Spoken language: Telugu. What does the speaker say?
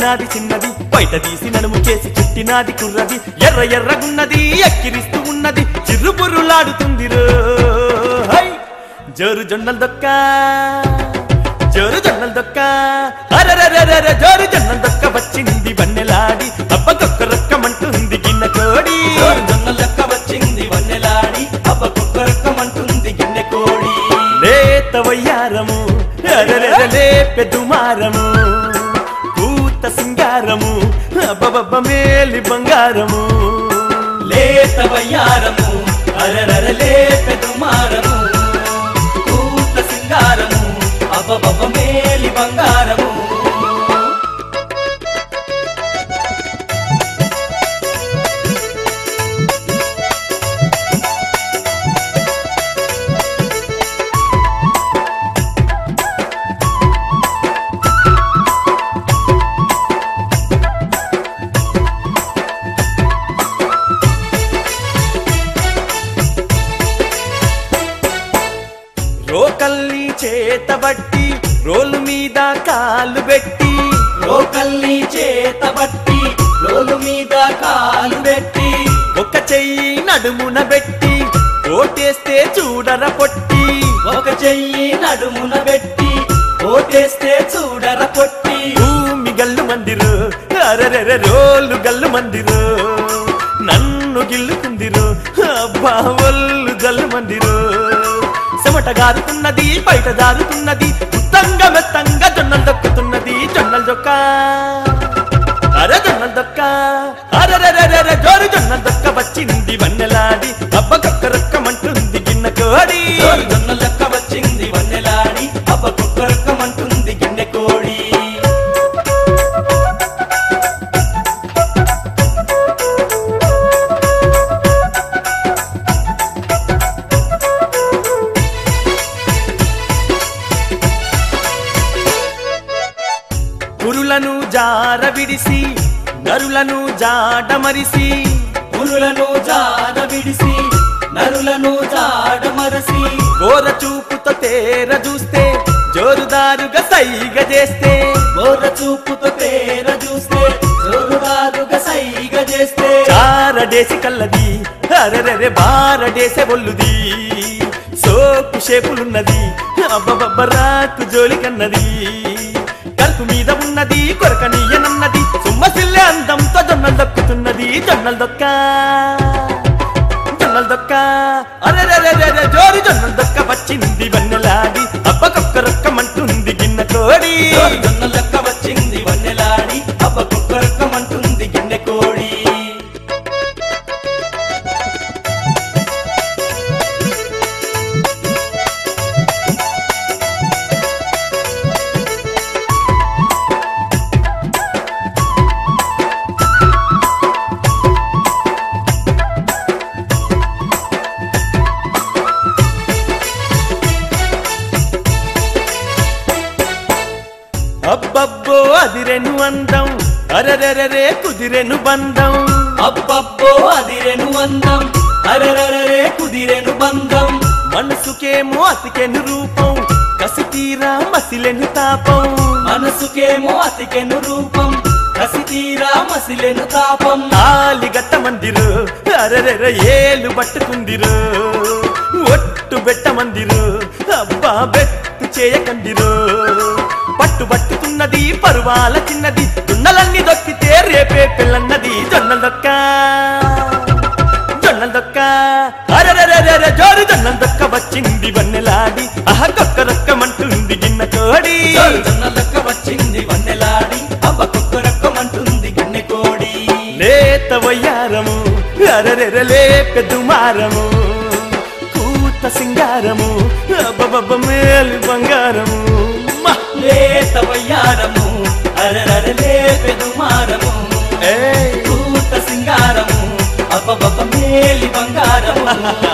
నవ్వినాది చిన్నది బయట తీసి నడుము చేసి చుట్టినాది కుర్రది ఎర్ర ఎర్రగున్నది ఎక్కిరిస్తూ ఉన్నది చిర్రు బుర్రులాడుతుంది రో హై! జోరు జొన్నల దొక్క జోరు జొన్నల దొక్క అరరరరర జోరు జొన్నల దొక్క వచ్చింది వన్నెలాడి అబ్బకొక్క రొక్కమంటుంది గిన్నె కోడి జొన్న లెక్క వచ్చింది వన్నెలాడి అబ్బ కుక్కరక్కమంటుంది గిన్నె కోడి లేత వయ్యారము అరరర లేపె దుమారము కూత సింగారము అబ్బబబ్బ మేలి బంగారము లేత వయ్యారము అరరర లేపె దుమారము కూత సింగారము అబ్బబబ్బ మేలి బంగారము రోకల్ని చేతబట్టి రోలు మీద కాలు పెట్టి రోకల్ని చేతబట్టి రోలు మీద కాలు పెట్టి ఒక చెయ్యి నడుమున పెట్టి ఓటేస్తే చూడర పొట్టి ఒక చెయ్యి నడుమున పెట్టి ఓటేస్తే చూడర పొట్టి భూమి గల్లు మందిరు అరరెర రోలు గల్లు మందిరు నన్ను గిల్లుకుందిరు అబ్బా ఒళ్ళు గల్లు మందిరు చెమట గారుతున్నది బయట జారుతున్నది ఉత్తంగా మెత్తంగా జొన్నలు దొక్కుతున్నది జొన్నలు దొక్క అరే జొన్నలు దొక్క అరరెరెరెర జోరు జొన్నలు దొక్క వచ్చింది వన్నెలాడి అబ్బకొక్క రొక్కమంటుంది గిన్నె కోడి జొన్న లెక్క వచ్చింది వన్నెలాడి అబ్బ కుక్కరక్కమంటుంది గిన్నె కోడి పురులను జార విడిసి నరులను జాడమరిసి పురులను జాడ విడిసి నరులను జాడ మరసి గోర చూపుతో తేర చూస్తే జోరుదారుగా సైగ చేస్తే బోర చూపుతో తేర చూస్తే జోరుదారుగా సైగ చేస్తే చారడేసి కల్లది అరెరెరె బారడేసే ఒళ్ళుది సోపు షేపులున్నది అబ్బబబ్బరాకు జోలి కన్నది కలుపు మీద ఉన్నది కొరకనీయనన్నది సుమ్మసిల్లే అందంతో జొన్నలు దొక్కుతున్నది జొన్నలు దొక్క జొన్నలు దొక్క అరెరెరెరె జోరు జొన్నలు దొక్క వచ్చింది వన్నెలాడి అబ్బకొక్క రొక్కమంటుంది గిన్నె కోడి జొన్న లెక్క వచ్చింది వన్నెలాడి అబ్బ కుక్కరక్కమంటుంది గిన్నె కోడి అబ్బబ్బో అదిరెను అందం అరరెరరే కుదిరెను బంధం అబ్బబ్బో అదిరెను అందం అరరరే కుదిరెను బంధం మనసుకేమో అతికెను రూపం కసి తీరా మసిలెను తాపం మనసుకేమో అతికెను రూపం కసి తీరా మసిలెను తాపం తాలి గట్ట మందిరు అరరెర ఏలు పట్టుకుందిరు ఒట్టు బెట్ట మందిరు అబ్బా బెట్టు చేయకందిరు పట్టు పట్టుకున్నది పరువాల చిన్నది దున్నలన్నీ దొక్కితే రేపే పిల్లన్నది జొన్నల దొక్క జొన్నల దొక్క అరరెరెరెర జోరు జొన్నల దొక్క వచ్చింది వన్నెలాడి అహ కొక్క రొక్కమంటుంది గిన్నె కోడి జొన్న లెక్క వచ్చింది వన్నెలాడి అబ్బ కుక్కరక్కమంటుంది గిన్నె కోడి లేత వయ్యారము అరరెరలే పెద్దుమారము కూత సింగారము అబ్బబబ్బ మేలు బంగారము మ! లేత వయ్యారము అరరరే పెదుమారము ఏయ్! కూత సింగారము అబ్బబ్బ మేలి బంగారము